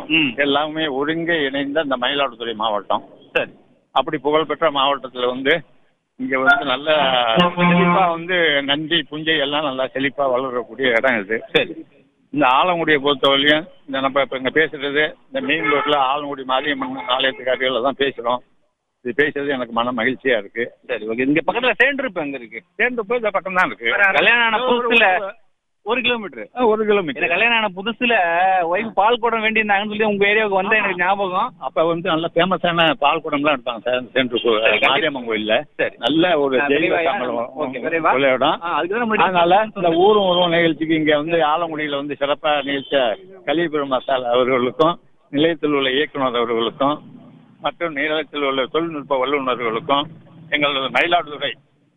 ம். எல்லாமே ஒருங்கே இணைந்த இந்த மயிலாடுதுறை மாவட்டம் சரி அப்படி புகழ்பெற்ற மாவட்டத்தில் வந்து இங்கே வந்து நல்ல செழிப்பாக வந்து நந்தி புஞ்சை எல்லாம் நல்லா செழிப்பாக வளரக்கூடிய இடம் இது சரி இந்த ஆலங்குடியை பொறுத்தவரையும் இந்த நம்ம இப்போ இங்கே பேசுறது இந்த மெயின் ரோட்டில் ஆலங்குடி மாரியம்மன் ஆலயத்துக்கு அருகில் தான் பேசுகிறோம் இது பேசுறது எனக்கு மன மகிழ்ச்சியாக இருக்குது சரி ஓகே இங்க பக்கத்துல சேர்ந்து எங்க இருக்கு சேர்ந்து போய் இந்த பக்கம் தான் இருக்கு கல்யாணம் ஆன புதுசுல ஒரு கிலோமீட்டர் ஆ, ஒரு எனக்கு கிலோமீட்டர் கல்யாணம் ஆன புதுசுல ஒய்ஃப் பால் குடம் வேண்டியிருந்தாங்கன்னு சொல்லி உங்க ஏரியாவுக்கு வந்த எனக்கு ஞாபகம் அப்ப வந்து நல்ல ஃபேமஸான பால் குடம்லாம் எடுப்பாங்க சார் சென்ட்ரு கண்டிப்பா. மாரியம்மன் கோயில்ல சரி நல்ல ஒரு ஆ, தெய்வ விரைவா, சம்பளம் ஓகே, விரைவா. உள்ள இடம் ஆ, அதுக்கு தான் முன்னாடி அதனால இந்த ஊரும் உருவம் நிகழ்ச்சிக்கு இங்க வந்து ஆலங்குடியில வந்து சிறப்பா நிகழ்ச்சிய கலிபுரம் மசால் அவர்களுக்கும் நிலையத்தில் உள்ள இயக்குனர் அவர்களுக்கும் மற்றும் நிலையத்தில் உள்ள தொழில்நுட்ப வல்லுநர்களுக்கும் எங்களது மயிலாடுதுறை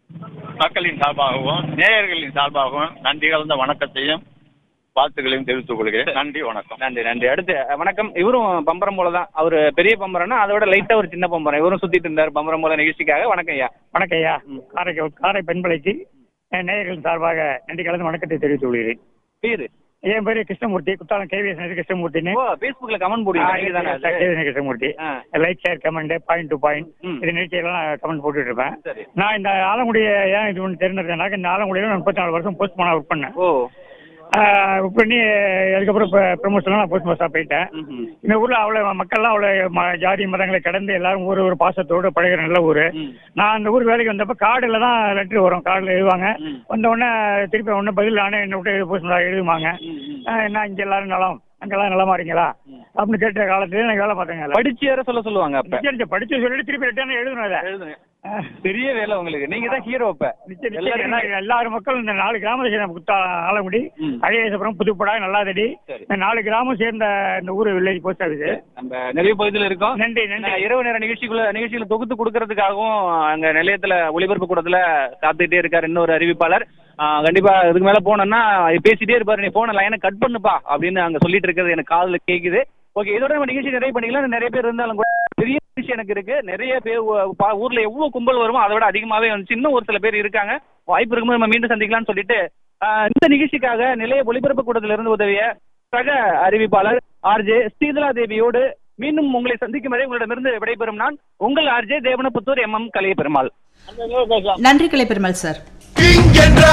மக்களின் சார்பாகவும் நேயர்களின் சார்பாகவும் நன்றி கலந்த வணக்கத்தையும் வாழ்த்துக்களையும் தெரிவித்துக் கொள்கிறேன் நன்றி வணக்கம் நன்றி நன்றி அடுத்து அஹ், வணக்கம் இவரும் பம்பரம் போல தான் அவர் பெரிய பம்பரம்னா அதை விட லைட்டா ஒரு சின்ன பம்பரம் இவரும் சுத்திட்டு இருந்தார் பம்பரம் போல நிகழ்ச்சிக்காக வணக்கம் ஐயா வணக்கம் ஐயா காரை காரை பெண்பலைக்கு என் நேயர்கள் சார்பாக நன்றி கலந்து வணக்கத்தை தெரிவித்துக் கொள்கிறேன் பேரு என் பேரு கிருஷ்ணமூர்த்தி குத்தாலம் கேவிஎஸ் கிருஷ்ணமூர்த்தின்னு ஓ ஃபேஸ்புக்ல கமெண்ட் போடுவீங்க நீங்க தானே அது? கேவிஎஸ் கிருஷ்ணமூர்த்தி ஆ. Like share comment point to point ம். இது நிகழ்ச்சியெல்லாம் கமெண்ட் போட்டுட்டு இருப்பேன் சரி நான் இந்த ஆலங்குடியை ஏன் இது ஒன்று தெரிஞ்சிருக்கேனாக்க இந்த ஆலங்குடியில் நான் முப்பத்தி நாலு வருஷம் போஸ்ட் மேனாக ஒர்க் பண்ணேன் ஓ ஒர்க் பண்ணி அதுக்கப்புறம் இப்போ ப்ரமோஷன்லாம் நான் போஸ்ட் மாஸ்டராக போயிட்டேன் ம்ஹும். இந்த ஊரில் அவ்வளோ மக்கள்லாம் அவ்வளோ ம- ஜாதி மதங்களை கடந்து எல்லாரும் ஊர் ஒரு பாசத்தோடு பழகிற நல்ல ஊர் ம். நான் அந்த ஊர் வேலைக்கு வந்தப்போ கார்டில் தான் லெட்ரு வரும் கார்டில் எழுதுவாங்க ம். வந்த உடனே திருப்பி ஒன்று பதில் நானே என்ன விட்டு போஸ்ட் எழுதுவாங்க ம், ம். ஆ, என்ன இங்கே எல்லாரும் நலம் அங்கெல்லாம் நலமா இருக்கீங்களா அப்படின்னு கேட்ட காலத்துல நான் வேலை பார்த்தேங்க படிச்சு வேற சொல்ல சொல்லுவாங்க அப்ப நிச்சயம் படிச்சு சொல்லிட்டு திருப்பி ரிட்டர்ன் எழுதணும் அதை எழுதுங்க பெரிய வேலை உங்களுக்கு நீங்க தான் ஹீரோ அப்ப நிச்சயம் நிச்சயம் எல்லாரும் எல்லா- எல்லாரும் மக்களும் இந்த நாலு கிராமத்தை சேர்ந்த குத்தா ஆலங்குடி ம். அழகேசபுரம் புதுப்படா நல்லாதடி சரி. இந்த நாலு கிராமம் சேர்ந்த இந்த ஊர் வில்லேஜ் போஸ்ட் ஆஃபீஸ் நம்ம நிறைய பகுதியில் இருக்கோம் நன்றி நன்றி நான் இரவு நேர நிகழ்ச்சிக்குள்ள நிகழ்ச்சிகளை தொகுத்து கொடுக்கறதுக்காகவும் அங்க நிலையத்துல ஒளிபரப்பு கூடத்துல காத்துக்கிட்டே இருக்காரு இன்னொரு அறிவிப்பாளர் ஆ, கண்டிப்பா இதுக்கு மேல போனோம்னா பேசிட்டே இருப்பாரு நீ போன லைனை கட் பண்ணுப்பா அப்படின்னு அங்க சொல்லிட்டு இருக்கிறது எனக்கு காதுல கேக்குது ஓகே இதோட நம்ம நிகழ்ச்சி நிறைய பண்ணிக்கலாம் நிறைய பேர் இருந்தாலும் கூட பெரிய விஷயம் எனக்கு இருக்கு நிறைய பேர் ஊ- பா- ஊர்ல எவ்வளவு கும்பல் வருமோ அதை விட அதிகமாவே வந்துச்சு இன்னும் ஒரு சில பேர் இருக்காங்க வாய்ப்பு இருக்கும்போது நம்ம மீண்டும் சந்திக்கலாம்னு சொல்லிட்டு ஆ, இந்த நிகழ்ச்சிக்காக நிலைய ஒளிபரப்பு கூடத்துல இருந்து உதவிய சக அறிவிப்பாளர் ஆர்ஜே ஸ்ரீதலா தேவியோடு மீண்டும் உங்களை சந்திக்கும் வரை உங்களிடமிருந்து விடைபெறும் நான் உங்கள் ஆர்ஜே தேவனபுத்தூர் எம் எம் கலைய பெருமாள் நன்றி கலை பெருமாள் சார் கிங் என்ற